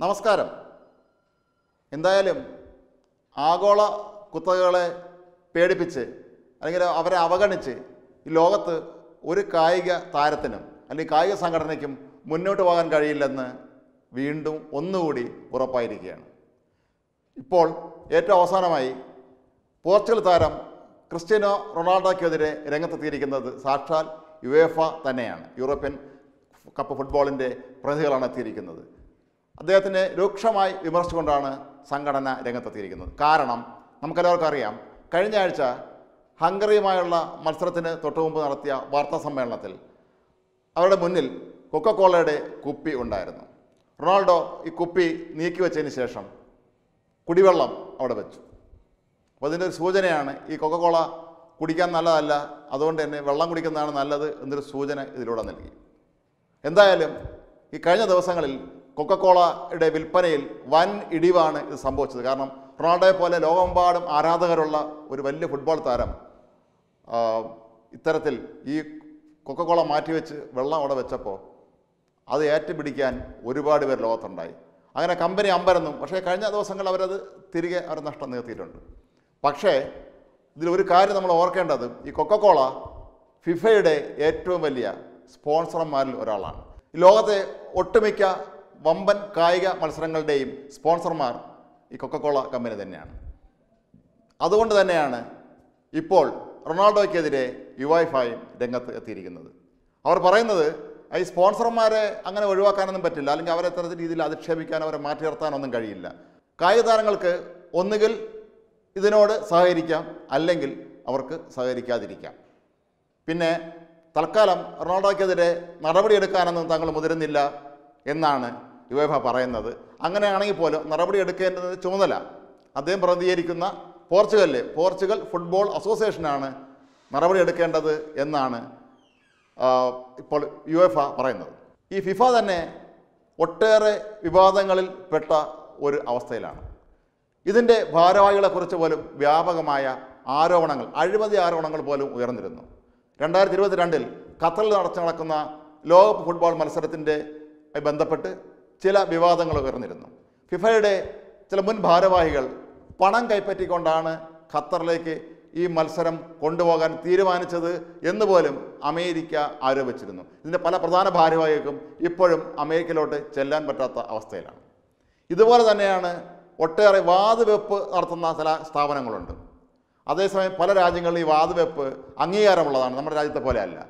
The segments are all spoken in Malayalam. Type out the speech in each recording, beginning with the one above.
നമസ്കാരം എന്തായാലും ആഗോള കുത്തകകളെ പേടിപ്പിച്ച് അല്ലെങ്കിൽ അവരെ അവഗണിച്ച് ഈ ലോകത്ത് ഒരു കായിക താരത്തിനും അല്ലെങ്കിൽ കായിക സംഘടനയ്ക്കും മുന്നോട്ട് പോകാൻ കഴിയില്ലെന്ന് വീണ്ടും ഒന്നുകൂടി ഉറപ്പായിരിക്കുകയാണ് ഇപ്പോൾ ഏറ്റവും അവസാനമായി പോർച്ചുഗൽ താരം ക്രിസ്ത്യാനോ റൊണാൾഡോയ്ക്കെതിരെ രംഗത്തെത്തിയിരിക്കുന്നത് സാക്ഷാൽ യുവേഫ തന്നെയാണ് യൂറോപ്യൻ കപ്പ് ഫുട്ബോളിൻ്റെ പ്രതിനിധികളാണ് എത്തിയിരിക്കുന്നത് അദ്ദേഹത്തിനെ രൂക്ഷമായി വിമർശിച്ചുകൊണ്ടാണ് സംഘടന രംഗത്തെത്തിയിരിക്കുന്നത് കാരണം നമുക്കെല്ലാവർക്കും അറിയാം കഴിഞ്ഞ ആഴ്ച ഹംഗറിയുമായുള്ള മത്സരത്തിന് തൊട്ടുമുമ്പ് നടത്തിയ വാർത്താ സമ്മേളനത്തിൽ അവരുടെ മുന്നിൽ കൊക്കക്കോളയുടെ കുപ്പി ഉണ്ടായിരുന്നു റൊണാൾഡോ ഈ കുപ്പി നീക്കി വെച്ചതിന് ശേഷം കുടിവെള്ളം അവിടെ വെച്ചു അപ്പോൾ അതിൻ്റെ ഒരു സൂചനയാണ് ഈ കൊക്കക്കോള കുടിക്കാൻ നല്ലതല്ല അതുകൊണ്ട് തന്നെ വെള്ളം കുടിക്കുന്നതാണ് നല്ലത് എന്നൊരു സൂചന ഇതിലൂടെ നൽകി എന്തായാലും ഈ കഴിഞ്ഞ ദിവസങ്ങളിൽ കൊക്കക്കോളയുടെ വിൽപ്പനയിൽ വൻ ഇടിവാണ് ഇത് സംഭവിച്ചത് കാരണം റൊണാൾഡോയെ പോലെ ലോകമെമ്പാടും ആരാധകരുള്ള ഒരു വലിയ ഫുട്ബോൾ താരം ആ, ഇത്തരത്തിൽ ഈ കൊക്കക്കോള മാറ്റിവെച്ച് വെള്ളം അവിടെ വെച്ചപ്പോൾ അത് ഏറ്റുപിടിക്കാൻ ഒരുപാട് പേർ ലോകത്തുണ്ടായി അങ്ങനെ കമ്പനി അമ്പരന്നും പക്ഷേ കഴിഞ്ഞ ദിവസങ്ങളിൽ അവരത് തിരികെ അവർ നഷ്ടം നികത്തിയിട്ടുണ്ട് പക്ഷേ ഇതിൽ ഒരു കാര്യം നമ്മൾ ഓർക്കേണ്ടത് ഈ കൊക്കക്കോള ഫിഫയുടെ ഏറ്റവും വലിയ സ്പോൺസർമാരിൽ ഒരാളാണ് ഈ ലോകത്തെ ഒട്ടുമിക്ക വമ്പൻ കായിക മത്സരങ്ങളുടെയും സ്പോൺസർമാർ ഈ കൊക്കക്കോള കമ്പനി തന്നെയാണ് അതുകൊണ്ട് തന്നെയാണ് ഇപ്പോൾ റൊണാൾഡോയ്ക്കെതിരെ യുവൈഫായും രംഗത്ത് എത്തിയിരിക്കുന്നത് അവർ പറയുന്നത് ഈ സ്പോൺസർമാരെ അങ്ങനെ ഒഴിവാക്കാനൊന്നും പറ്റില്ല അല്ലെങ്കിൽ അവരെ ഇത്തരത്തിൽ രീതിയിൽ അധിക്ഷേപിക്കാൻ അവരെ മാറ്റി നിർത്താനൊന്നും കഴിയില്ല കായിക താരങ്ങൾക്ക് ഒന്നുകിൽ ഇതിനോട് സഹകരിക്കാം അല്ലെങ്കിൽ അവർക്ക് സഹകരിക്കാതിരിക്കാം പിന്നെ തൽക്കാലം റൊണാൾഡോയ്ക്കെതിരെ നടപടിയെടുക്കാനൊന്നും തങ്ങൾ മുതിരുന്നില്ല എന്നാണ് യുവേഫ പറയുന്നത് അങ്ങനെയാണെങ്കിൽ പോലും നടപടി എടുക്കേണ്ടത് ചുമതല അദ്ദേഹം പ്രതികരിക്കുന്ന പോർച്ചുഗലിൽ പോർച്ചുഗൽ ഫുട്ബോൾ അസോസിയേഷനാണ് നടപടി എടുക്കേണ്ടത് എന്നാണ് ആ, ഇപ്പോൾ യു എഫ പറയുന്നത് ഈ ഫിഫ തന്നെ ഒട്ടേറെ വിവാദങ്ങളിൽ പെട്ട ഒരു അവസ്ഥയിലാണ് ഇതിൻ്റെ ഭാരവാഹികളെക്കുറിച്ച് പോലും വ്യാപകമായ ആരോപണങ്ങൾ അഴിമതി ആരോപണങ്ങൾ പോലും ഉയർന്നിരുന്നു രണ്ടായിരത്തി ഇരുപത്തിരണ്ടിൽ ഖത്തറിൽ നടച്ചു നടക്കുന്ന ലോകകപ്പ് ഫുട്ബോൾ മത്സരത്തിൻ്റെ ബന്ധപ്പെട്ട് ചില വിവാദങ്ങൾ ഉയർന്നിരുന്നു ഫിഫയുടെ ചില മുൻ ഭാരവാഹികൾ പണം കൈപ്പറ്റിക്കൊണ്ടാണ് ഖത്തറിലേക്ക് ഈ മത്സരം കൊണ്ടുപോകാൻ തീരുമാനിച്ചത് എന്ന് പോലും അമേരിക്ക ആരോപിച്ചിരുന്നു ഇതിൻ്റെ പല പ്രധാന ഭാരവാഹികൾക്കും ഇപ്പോഴും അമേരിക്കയിലോട്ട് ചെല്ലാൻ പറ്റാത്ത അവസ്ഥയിലാണ് ഇതുപോലെ തന്നെയാണ് ഒട്ടേറെ വാതുവെപ്പ് നടത്തുന്ന ചില സ്ഥാപനങ്ങളുണ്ട് അതേസമയം പല രാജ്യങ്ങളിൽ ഈ വാതുവെപ്പ് അംഗീകാരമുള്ളതാണ് നമ്മുടെ രാജ്യത്തെ പോലെ അല്ല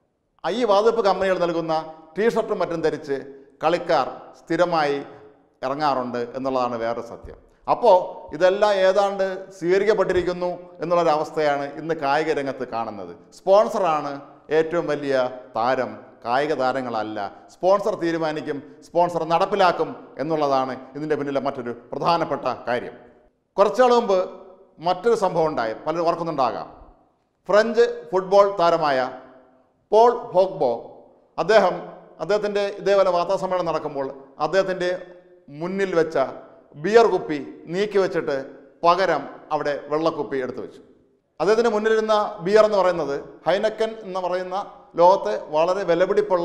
ആ ഈ വാതുവെപ്പ് കമ്പനികൾ നൽകുന്ന ടീഷർട്ടും മറ്റും ധരിച്ച് കളിക്കാർ സ്ഥിരമായി ഇറങ്ങാറുണ്ട് എന്നുള്ളതാണ് വേറൊരു സത്യം അപ്പോൾ ഇതെല്ലാം ഏതാണ്ട് സ്വീകരിക്കപ്പെട്ടിരിക്കുന്നു എന്നുള്ളൊരവസ്ഥയാണ് ഇന്ന് കായിക രംഗത്ത് കാണുന്നത് സ്പോൺസറാണ് ഏറ്റവും വലിയ താരം കായിക താരങ്ങളല്ല സ്പോൺസർ തീരുമാനിക്കും സ്പോൺസർ നടപ്പിലാക്കും എന്നുള്ളതാണ് ഇതിൻ്റെ പിന്നിലെ മറ്റൊരു പ്രധാനപ്പെട്ട കാര്യം കുറച്ചാൾ മുമ്പ് മറ്റൊരു സംഭവം ഉണ്ടായി പലരും ഓർക്കുന്നുണ്ടാകാം ഫ്രഞ്ച് ഫുട്ബോൾ താരമായ പോൾ ഹോഗ്ബോ അദ്ദേഹം അദ്ദേഹത്തിൻ്റെ ഇതേപോലെ വാർത്താസമ്മേളനം നടക്കുമ്പോൾ അദ്ദേഹത്തിൻ്റെ മുന്നിൽ വെച്ച ബിയർ കുപ്പി നീക്കി വെച്ചിട്ട് പകരം അവിടെ വെള്ളക്കുപ്പി എടുത്തു വെച്ചു അദ്ദേഹത്തിൻ്റെ മുന്നിലിരുന്ന ബിയർ എന്ന് പറയുന്നത് ഹൈനക്കൻ എന്ന് പറയുന്ന ലോകത്തെ വളരെ വിലപിടിപ്പുള്ള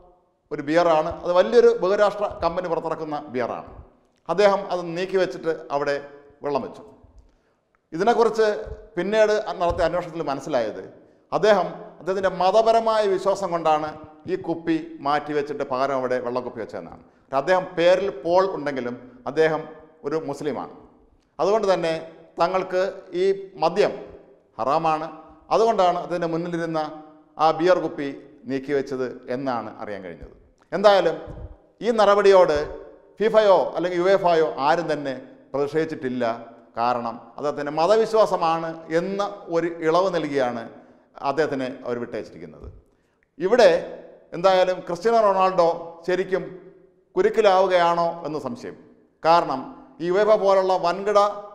ഒരു ബിയറാണ് അത് വലിയൊരു ബഹുരാഷ്ട്ര കമ്പനി പുറത്തിറക്കുന്ന ബിയറാണ് അദ്ദേഹം അത് നീക്കി വെച്ചിട്ട് അവിടെ വെള്ളം വെച്ചു ഇതിനെക്കുറിച്ച് പിന്നീട് നടത്തിയ അന്വേഷണത്തിൽ മനസ്സിലായത് അദ്ദേഹം അദ്ദേഹത്തിൻ്റെ മതപരമായ വിശ്വാസം കൊണ്ടാണ് ഈ കുപ്പി മാറ്റി വെച്ചിട്ട് പകരം അവിടെ വെള്ളക്കുപ്പി വെച്ചതെന്നാണ് അദ്ദേഹം പേരിൽ പോൾ ഉണ്ടെങ്കിലും അദ്ദേഹം ഒരു മുസ്ലിമാണ് അതുകൊണ്ട് തന്നെ തങ്ങൾക്ക് ഈ മദ്യം ഹറാമാണ് അതുകൊണ്ടാണ് അതിൻ്റെ മുന്നിലിരുന്ന ആ ബിയർ കുപ്പി നീക്കി വെച്ചത് എന്നാണ് അറിയാൻ കഴിഞ്ഞത് എന്തായാലും ഈ നടപടിയോട് ഫിഫയോ അല്ലെങ്കിൽ യു എഫ് ആയോ ആരും തന്നെ പ്രതിഷേധിച്ചിട്ടില്ല കാരണം അദ്ദേഹത്തിൻ്റെ മതവിശ്വാസമാണ് എന്ന ഒരു ഇളവ് നൽകിയാണ് അദ്ദേഹത്തിനെ അവർ വിട്ടയച്ചിരിക്കുന്നത് ഇവിടെ എന്തായാലും ക്രിസ്ത്യാനോ റൊണാൾഡോ ശരിക്കും കുരുക്കിലാവുകയാണോ എന്ന് സംശയം കാരണം ഈ യുവേഫ പോലുള്ള വൻകിട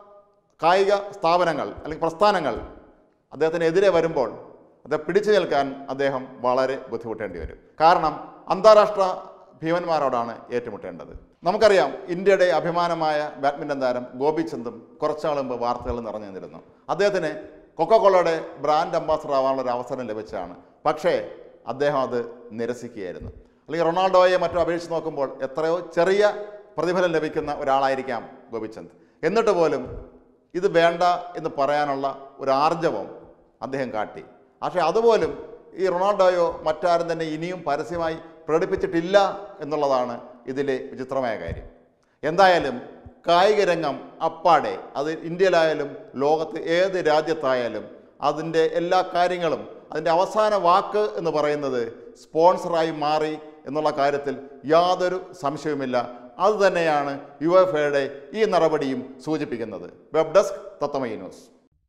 കായിക സ്ഥാപനങ്ങൾ അല്ലെങ്കിൽ പ്രസ്ഥാനങ്ങൾ അദ്ദേഹത്തിനെതിരെ വരുമ്പോൾ അത് പിടിച്ചു നിൽക്കാൻ അദ്ദേഹം വളരെ ബുദ്ധിമുട്ടേണ്ടി വരും കാരണം അന്താരാഷ്ട്ര ഭീമന്മാരോടാണ് ഏറ്റുമുട്ടേണ്ടത് നമുക്കറിയാം ഇന്ത്യയുടെ അഭിമാനമായ ബാഡ്മിൻ്റൺ താരം ഗോപിചന്ദും കുറച്ചാൾ മുമ്പ് വാർത്തകൾ നിറഞ്ഞു നിന്നിരുന്നു അദ്ദേഹത്തിന് കൊക്കക്കോളയുടെ ബ്രാൻഡ് അംബാസഡർ ആവാനുള്ള ഒരു അവസരം ലഭിച്ചതാണ് പക്ഷേ അദ്ദേഹം അത് നിരസിക്കുകയായിരുന്നു അല്ലെങ്കിൽ റൊണാൾഡോയെ മറ്റും അപേക്ഷിച്ച് നോക്കുമ്പോൾ എത്രയോ ചെറിയ പ്രതിഫലം ലഭിക്കുന്ന ഒരാളായിരിക്കാം ഗോപിചന്ദ് എന്നിട്ട് പോലും ഇത് വേണ്ട എന്ന് പറയാനുള്ള ഒരു ആർജവം അദ്ദേഹം കാട്ടി പക്ഷേ അതുപോലും ഈ റൊണാൾഡോയോ മറ്റാരും തന്നെ ഇനിയും പരസ്യമായി പ്രകടിപ്പിച്ചിട്ടില്ല എന്നുള്ളതാണ് ഇതിലെ വിചിത്രമായ കാര്യം എന്തായാലും കായിക രംഗം അപ്പാടെ അത് ഇന്ത്യയിലായാലും ലോകത്ത് ഏത് രാജ്യത്തായാലും അതിൻ്റെ എല്ലാ കാര്യങ്ങളും അതിൻ്റെ അവസാന വാക്ക് എന്ന് പറയുന്നത് സ്പോൺസറായി മാറി എന്നുള്ള കാര്യത്തിൽ യാതൊരു സംശയവുമില്ല അതുതന്നെയാണ് യു എഫ് എയുടെ ഈ നടപടിയും സൂചിപ്പിക്കുന്നത് വെബ് ഡെസ്ക് തത്തമൈ ന്യൂസ്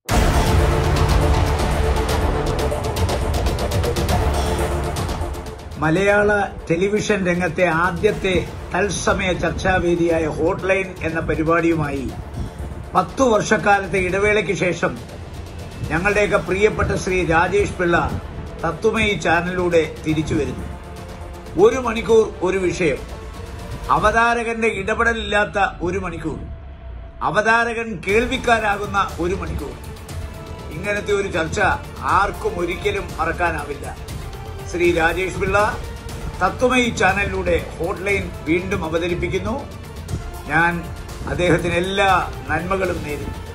മലയാള ടെലിവിഷൻ രംഗത്തെ ആദ്യത്തെ തത്സമയ ചർച്ചാവേദിയായ ഹോട്ട്ലൈൻ എന്ന പരിപാടിയുമായി പത്തു വർഷക്കാലത്തെ ഇടവേളയ്ക്ക് ശേഷം ഞങ്ങളുടെയൊക്കെ പ്രിയപ്പെട്ട ശ്രീ രാജേഷ് പിള്ള തത്വമയി ചാനലിലൂടെ തിരിച്ചു വരുന്നു ഒരു മണിക്കൂർ ഒരു വിഷയം അവതാരകന്റെ ഇടപെടലില്ലാത്ത ഒരു മണിക്കൂർ അവതാരകൻ കേൾവിക്കാരാകുന്ന ഒരു മണിക്കൂർ ഇങ്ങനത്തെ ഒരു ചർച്ച ആർക്കും ഒരിക്കലും മറക്കാനാവില്ല ശ്രീ രാജേഷ് പിള്ള തത്വമയി ചാനലിലൂടെ ഹോട്ട്ലൈൻ വീണ്ടും അവതരിപ്പിക്കുന്നു ഞാൻ അദ്ദേഹത്തിന് എല്ലാ നന്മകളും നേരുന്നു